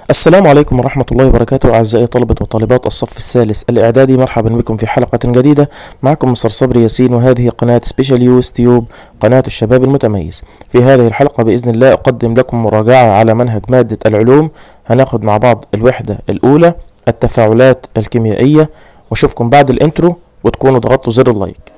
السلام عليكم ورحمة الله وبركاته أعزائي طلبة وطالبات الصف الثالث الإعدادي مرحبا بكم في حلقة جديدة معكم مصر صبري ياسين وهذه قناة سبيشال يوز تيوب قناة الشباب المتميز في هذه الحلقة بإذن الله أقدم لكم مراجعة على منهج مادة العلوم هناخد مع بعض الوحدة الأولى التفاعلات الكيميائية واشوفكم بعد الانترو وتكونوا ضغطوا زر اللايك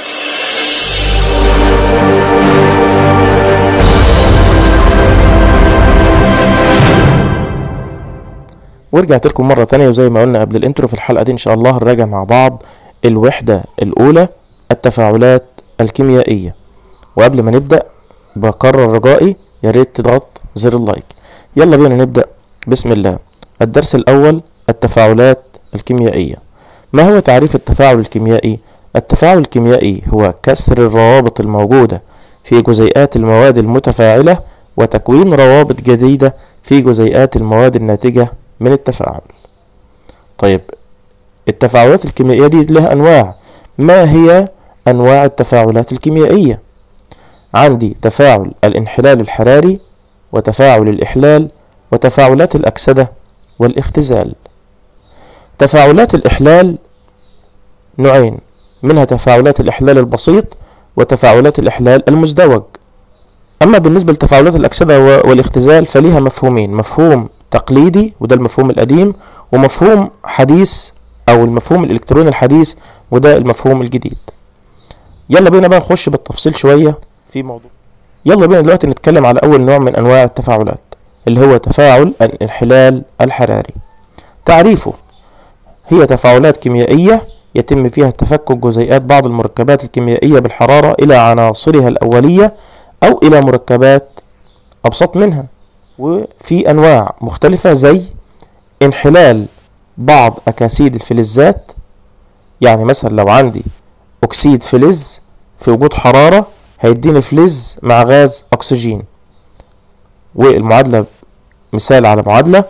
ورجعت لكم مرة تانية وزي ما قلنا قبل الانترو في الحلقة دي ان شاء الله هنراجع مع بعض الوحدة الاولى التفاعلات الكيميائية وقبل ما نبدأ بكرر رجائي يا ريت تضغط زر اللايك يلا بينا نبدأ بسم الله الدرس الاول التفاعلات الكيميائية ما هو تعريف التفاعل الكيميائي التفاعل الكيميائي هو كسر الروابط الموجودة في جزيئات المواد المتفاعلة وتكوين روابط جديدة في جزيئات المواد الناتجة من التفاعل طيب التفاعلات الكيميائية دي لها أنواع ما هي أنواع التفاعلات الكيميائية عندي تفاعل الانحلال الحراري وتفاعل الإحلال وتفاعلات الأكسدة والاختزال تفاعلات الإحلال نوعين منها تفاعلات الإحلال البسيط وتفاعلات الإحلال المزدوج أما بالنسبة لتفاعلات الأكسدة والاختزال فليها مفهومين مفهوم تقليدي وده المفهوم القديم ومفهوم حديث أو المفهوم الإلكتروني الحديث وده المفهوم الجديد يلا بينا بقى نخش بالتفصيل شوية في موضوع يلا بينا دلوقتي نتكلم على أول نوع من أنواع التفاعلات اللي هو تفاعل الانحلال الحراري تعريفه هي تفاعلات كيميائية يتم فيها تفكك جزيئات بعض المركبات الكيميائية بالحرارة إلى عناصرها الأولية أو إلى مركبات أبسط منها وفي أنواع مختلفة زي انحلال بعض أكاسيد الفلزات يعني مثلا لو عندي أكسيد فلز في وجود حرارة هيديني فلز مع غاز أكسجين والمعادلة مثال على معادلة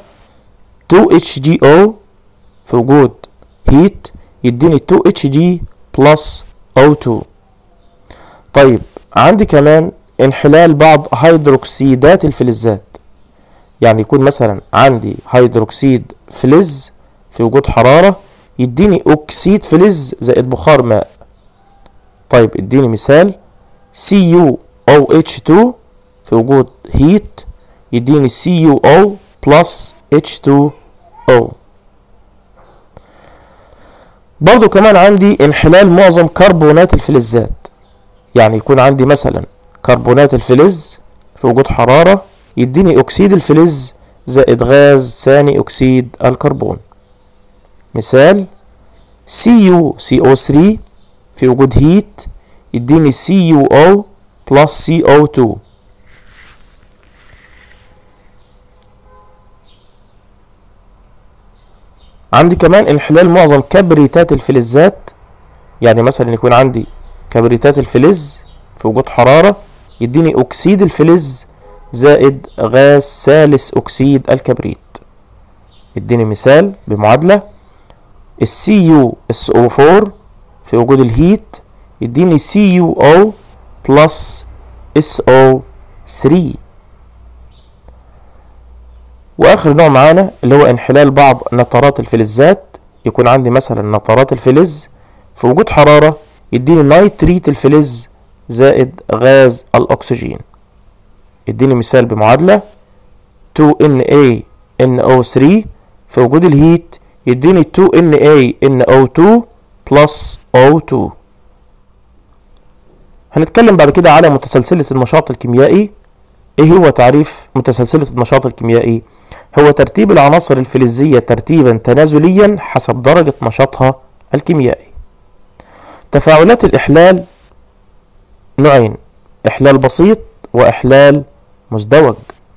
2HGO في وجود هيت يديني 2HG بلس O2 طيب عندي كمان انحلال بعض هيدروكسيدات الفلزات يعني يكون مثلا عندي هيدروكسيد فلز في وجود حرارة يديني أكسيد فلز زائد بخار ماء طيب اديني مثال CuOH2 في وجود هيت يديني CuO بلس H2O برضو كمان عندي انحلال معظم كربونات الفلزات يعني يكون عندي مثلا كربونات الفلز في وجود حرارة يديني أكسيد الفلز زائد غاز ثاني أكسيد الكربون مثال CuCO3 في وجود هيت يديني CuO plus CO2 عندي كمان انحلال معظم كبريتات الفلزات يعني مثلا يكون عندي كبريتات الفلز في وجود حرارة يديني أكسيد الفلز زائد غاز ثالث أكسيد الكبريت اديني مثال بمعادلة السي يو اس او 4 في وجود الهيت يديني سي يو او بلس اس او 3 واخر نوع معانا اللي هو انحلال بعض نترات الفلزات يكون عندي مثلا نترات الفلز في وجود حرارة يديني نيتريت الفلز زائد غاز الأكسجين اديني مثال بمعادلة 2NaNO3 في وجود الهيت يديني 2NaNO2 plus O2 هنتكلم بعد كده على متسلسلة النشاط الكيميائي ايه هو تعريف متسلسلة النشاط الكيميائي هو ترتيب العناصر الفلزية ترتيبا تنازليا حسب درجة نشاطها الكيميائي تفاعلات الإحلال نوعين إحلال بسيط وإحلال مزدوج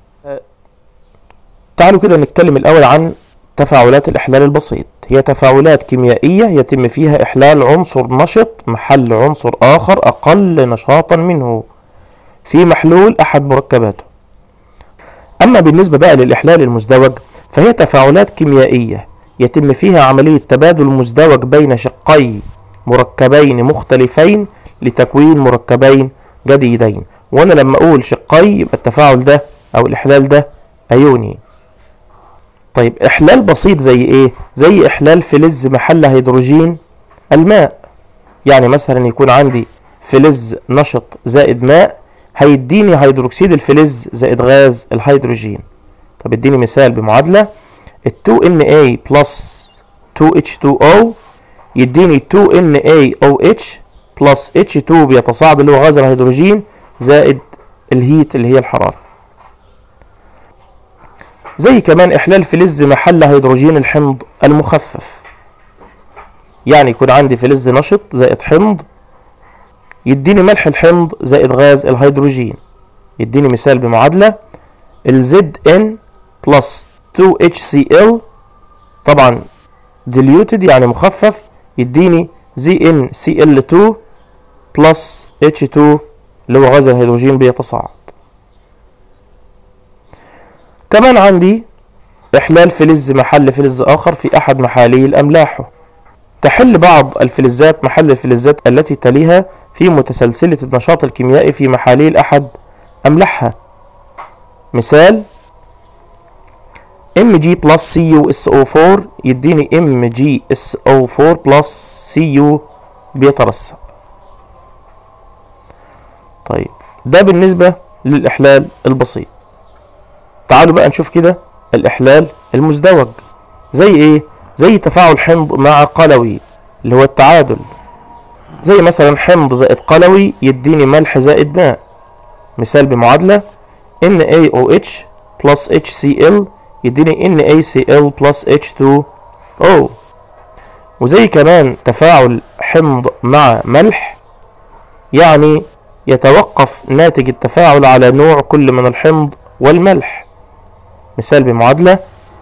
تعالوا كده نتكلم الأول عن تفاعلات الإحلال البسيط هي تفاعلات كيميائية يتم فيها إحلال عنصر نشط محل عنصر آخر أقل نشاطا منه في محلول أحد مركباته أما بالنسبة بقى للإحلال المزدوج فهي تفاعلات كيميائية يتم فيها عملية تبادل مزدوج بين شقي مركبين مختلفين لتكوين مركبين جديدين وانا لما اقول شقي يبقى التفاعل ده او الاحلال ده ايوني طيب إحلال بسيط زي إيه؟ زي إحلال فلز محل هيدروجين الماء يعني مثلا يكون عندي فلز نشط زائد ماء هيديني هيدروكسيد الفلز زائد غاز الهيدروجين طب اديني مثال بمعادلة ال 2Na بلس 2H2O يديني 2NaOH بلس H2 بيتصاعد اللي هو غاز الهيدروجين زائد الهيت اللي هي الحرارة زي كمان إحلال فلز محل هيدروجين الحمض المخفف يعني يكون عندي فلز نشط زائد حمض يديني ملح الحمض زائد غاز الهيدروجين يديني مثال بمعادلة ال ZN بلس 2HCl طبعا diluted يعني مخفف يديني ZnCl2 بلس H2 اللي هو غاز الهيدروجين بيتصاعد كمان عندي إحلال فلز محل فلز آخر في أحد محاليل أملاحه تحل بعض الفلزات محل الفلزات التي تليها في متسلسلة النشاط الكيميائي في محاليل أحد أملاحها مثال Mg بلس CuSO4 يديني MgSO4 بلس Cu بيترسب طيب ده بالنسبة للإحلال البسيط تعالوا بقى نشوف كده الإحلال المزدوج زي إيه؟ زي تفاعل حمض مع قلوي اللي هو التعادل زي مثلا حمض زائد قلوي يديني ملح زائد ماء مثال بمعادلة NaOH plus HCl يديني NaCl plus H2O وزي كمان تفاعل حمض مع ملح يعني يتوقف ناتج التفاعل على نوع كل من الحمض والملح مثال بمعادلة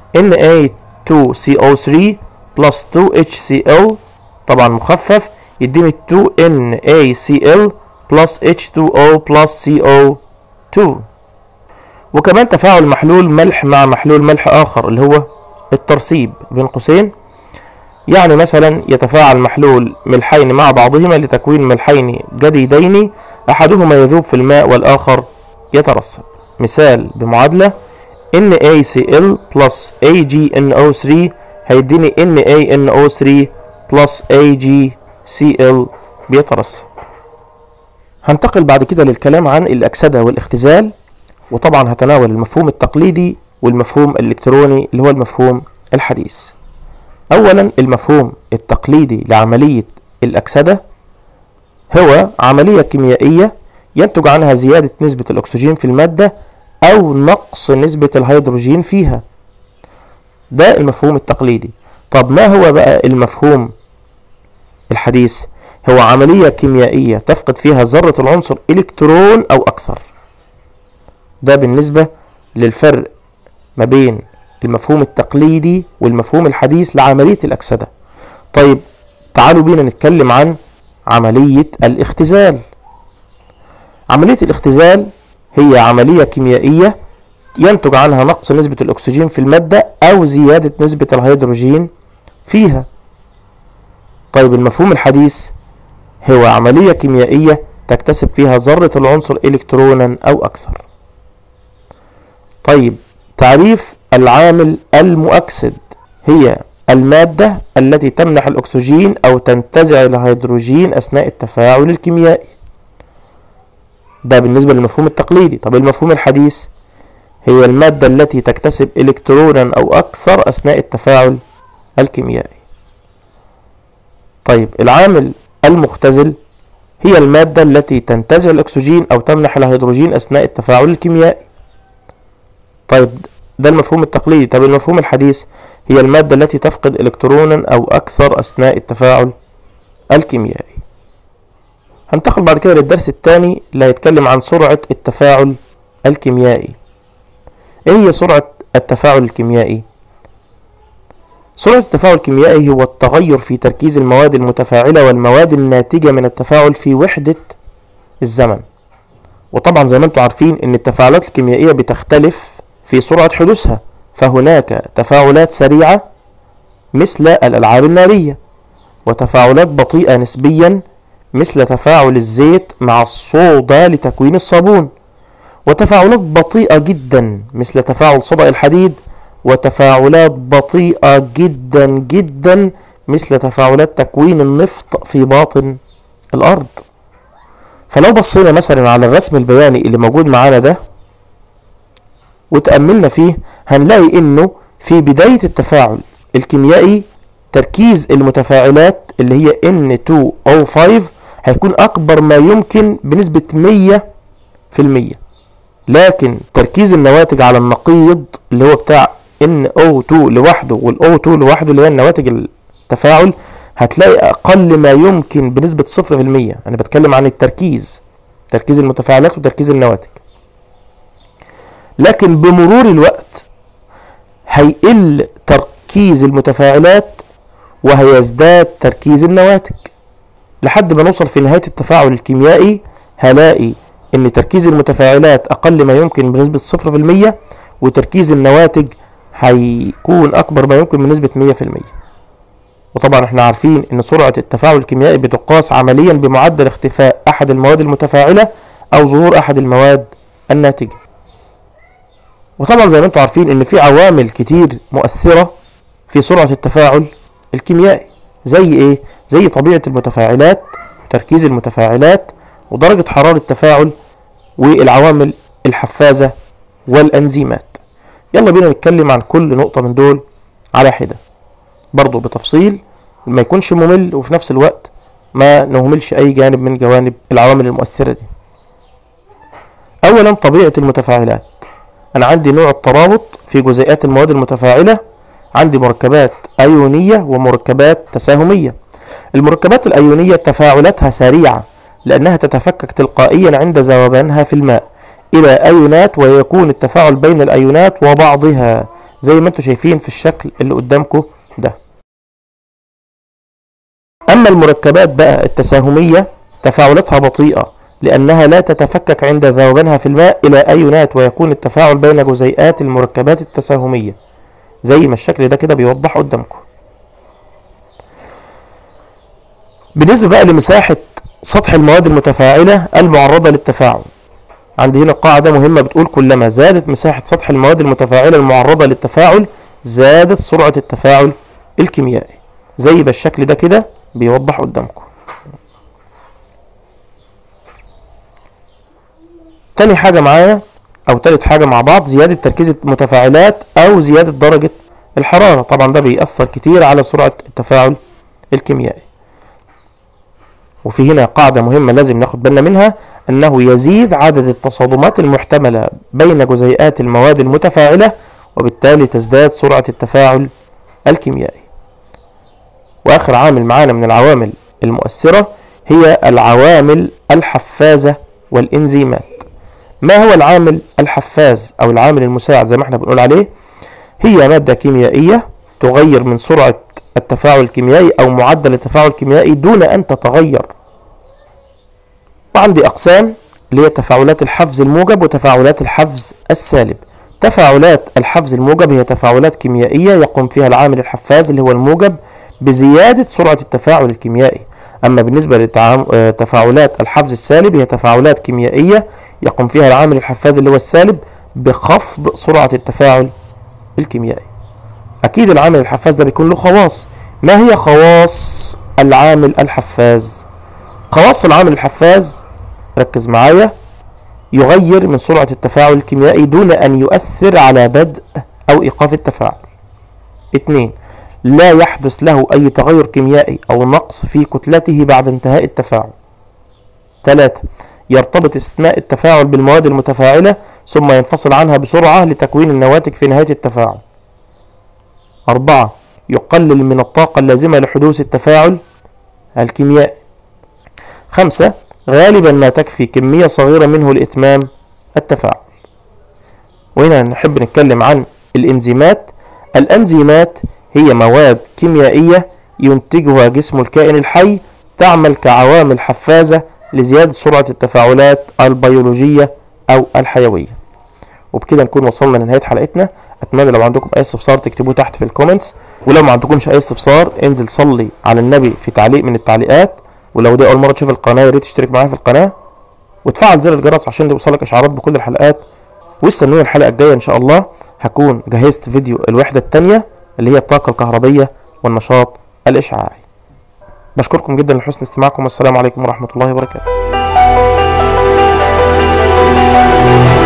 Na2CO3 plus 2HCl طبعا مخفف يديني 2NaCl plus H2O plus CO2 وكمان تفاعل محلول ملح مع محلول ملح آخر اللي هو الترسيب بين قوسين يعني مثلا يتفاعل محلول ملحين مع بعضهما لتكوين ملحين جديدين أحدهما يذوب في الماء والآخر يترسب مثال بمعادلة NaCl plus AgNO3 هيديني NaNO3 plus AgCl بيترسب هنتقل بعد كده للكلام عن الأكسدة والاختزال وطبعا هتناول المفهوم التقليدي والمفهوم الإلكتروني اللي هو المفهوم الحديث أولا المفهوم التقليدي لعملية الأكسدة هو عملية كيميائية ينتج عنها زيادة نسبة الأكسجين في المادة أو نقص نسبة الهيدروجين فيها ده المفهوم التقليدي طب ما هو بقى المفهوم الحديث هو عملية كيميائية تفقد فيها ذرة العنصر إلكترون أو أكثر ده بالنسبة للفرق ما بين المفهوم التقليدي والمفهوم الحديث لعملية الأكسدة طيب تعالوا بينا نتكلم عن عملية الاختزال عملية الاختزال هي عملية كيميائية ينتج عنها نقص نسبة الأكسجين في المادة أو زيادة نسبة الهيدروجين فيها طيب المفهوم الحديث هو عملية كيميائية تكتسب فيها ذرة العنصر إلكترونا أو أكثر طيب تعريف العامل المؤكسد هي المادة التي تمنح الأكسجين أو تنتزع الهيدروجين أثناء التفاعل الكيميائي ده بالنسبة للمفهوم التقليدي طب المفهوم الحديث هي المادة التي تكتسب إلكترونا أو أكثر أثناء التفاعل الكيميائي طيب العامل المختزل هي المادة التي تنتزع الأكسجين أو تمنح الهيدروجين أثناء التفاعل الكيميائي طيب ده المفهوم التقليدي طب المفهوم الحديث هي المادة التي تفقد إلكترونا أو أكثر أثناء التفاعل الكيميائي هنتقل بعد كده للدرس الثاني اللي هيتكلم عن سرعة التفاعل الكيميائي ايه هي سرعة التفاعل الكيميائي سرعة التفاعل الكيميائي هو التغير في تركيز المواد المتفاعلة والمواد الناتجة من التفاعل في وحدة الزمن وطبعا زي ما انتم عارفين ان التفاعلات الكيميائية بتختلف في سرعة حدوثها فهناك تفاعلات سريعة مثل الألعاب النارية وتفاعلات بطيئة نسبيا مثل تفاعل الزيت مع الصودا لتكوين الصابون وتفاعلات بطيئة جدا مثل تفاعل صدأ الحديد وتفاعلات بطيئة جدا جدا مثل تفاعلات تكوين النفط في باطن الأرض فلو بصينا مثلا على الرسم البياني اللي موجود معانا ده وتأملنا فيه هنلاقي انه في بداية التفاعل الكيميائي تركيز المتفاعلات اللي هي N2O5 هيكون أكبر ما يمكن بنسبة 100% لكن تركيز النواتج على النقيض اللي هو بتاع NO2 لوحده والO2 لوحده اللي هي النواتج التفاعل هتلاقي أقل ما يمكن بنسبة 0% أنا بتكلم عن التركيز تركيز المتفاعلات وتركيز النواتج لكن بمرور الوقت هيقل تركيز المتفاعلات وهيزداد تركيز النواتج لحد ما نوصل في نهاية التفاعل الكيميائي هلاقي ان تركيز المتفاعلات اقل ما يمكن بنسبة صفر في المية وتركيز النواتج هيكون اكبر ما يمكن بنسبة مية في المية وطبعا احنا عارفين ان سرعة التفاعل الكيميائي بتقاس عمليا بمعدل اختفاء احد المواد المتفاعلة او ظهور احد المواد الناتجة وطبعا زي ما انتم عارفين ان في عوامل كتير مؤثرة في سرعة التفاعل الكيميائي زي ايه زي طبيعة المتفاعلات وتركيز المتفاعلات ودرجة حرارة التفاعل والعوامل الحفازة والأنزيمات يلا بينا نتكلم عن كل نقطة من دول على حدة برضو بتفصيل ما يكونش ممل وفي نفس الوقت ما نهملش أي جانب من جوانب العوامل المؤثرة دي أولا طبيعة المتفاعلات أنا عندي نوع الترابط في جزيئات المواد المتفاعلة عندي مركبات أيونية ومركبات تساهمية المركبات الأيونية تفاعلاتها سريعة لأنها تتفكك تلقائيا عند ذوبانها في الماء إلى أيونات ويكون التفاعل بين الأيونات وبعضها زي ما انتم شايفين في الشكل اللي قدامكم ده أما المركبات بقى التساهمية تفاعلاتها بطيئة لأنها لا تتفكك عند ذوبانها في الماء إلى أيونات ويكون التفاعل بين جزيئات المركبات التساهمية زي ما الشكل ده كده بيوضح قدامكم بالنسبة بقى لمساحة سطح المواد المتفاعلة المعرضة للتفاعل عندي هنا قاعدة مهمة بتقول كلما زادت مساحة سطح المواد المتفاعلة المعرضة للتفاعل زادت سرعة التفاعل الكيميائي زي ما الشكل ده كده بيوضح قدامكم تاني حاجة معايا أو تالت حاجة مع بعض زيادة تركيز المتفاعلات أو زيادة درجة الحرارة طبعا ده بيأثر كتير على سرعة التفاعل الكيميائي وفي هنا قاعدة مهمة لازم ناخد بالنا منها أنه يزيد عدد التصادمات المحتملة بين جزيئات المواد المتفاعلة وبالتالي تزداد سرعة التفاعل الكيميائي وآخر عامل معانا من العوامل المؤثرة هي العوامل الحفازة والإنزيمات ما هو العامل الحفاز أو العامل المساعد زي ما احنا بنقول عليه هي مادة كيميائية تغير من سرعة التفاعل الكيميائي أو معدل التفاعل الكيميائي دون أن تتغير وعندي أقسام اللي هي تفاعلات الحفز الموجب وتفاعلات الحفز السالب تفاعلات الحفز الموجب هي تفاعلات كيميائية يقوم فيها العامل الحفاز اللي هو الموجب بزيادة سرعة التفاعل الكيميائي أما بالنسبة لتفاعلات الحفز السالب هي تفاعلات كيميائية يقوم فيها العامل الحفاز اللي هو السالب بخفض سرعة التفاعل الكيميائي أكيد العامل الحفاز ده بيكون له خواص ما هي خواص العامل الحفاز خواص العامل الحفاز ركز معايا يغير من سرعة التفاعل الكيميائي دون أن يؤثر على بدء أو إيقاف التفاعل اثنين لا يحدث له أي تغير كيميائي أو نقص في كتلته بعد انتهاء التفاعل ثلاثة يرتبط اثناء التفاعل بالمواد المتفاعلة ثم ينفصل عنها بسرعة لتكوين النواتج في نهاية التفاعل أربعة يقلل من الطاقة اللازمة لحدوث التفاعل الكيميائي خمسة غالبا ما تكفي كمية صغيرة منه لإتمام التفاعل وهنا نحب نتكلم عن الإنزيمات الأنزيمات هي مواد كيميائية ينتجها جسم الكائن الحي تعمل كعوامل حفازة لزيادة سرعة التفاعلات البيولوجية أو الحيوية وبكده نكون وصلنا لنهاية حلقتنا أتمنى لو عندكم أي استفسار تكتبوه تحت في الكومنتس ولو ما عندكمش أي استفسار انزل صلي على النبي في تعليق من التعليقات ولو دي أول مرة تشوف القناة يا ريت تشترك معايا في القناة وتفعل زر الجرس عشان يوصلك إشعارات بكل الحلقات واستنونا الحلقة الجاية إن شاء الله هكون جهزت فيديو الوحدة التانية اللي هي الطاقة الكهربية والنشاط الإشعاعي بشكركم جدا لحسن استماعكم والسلام عليكم ورحمة الله وبركاته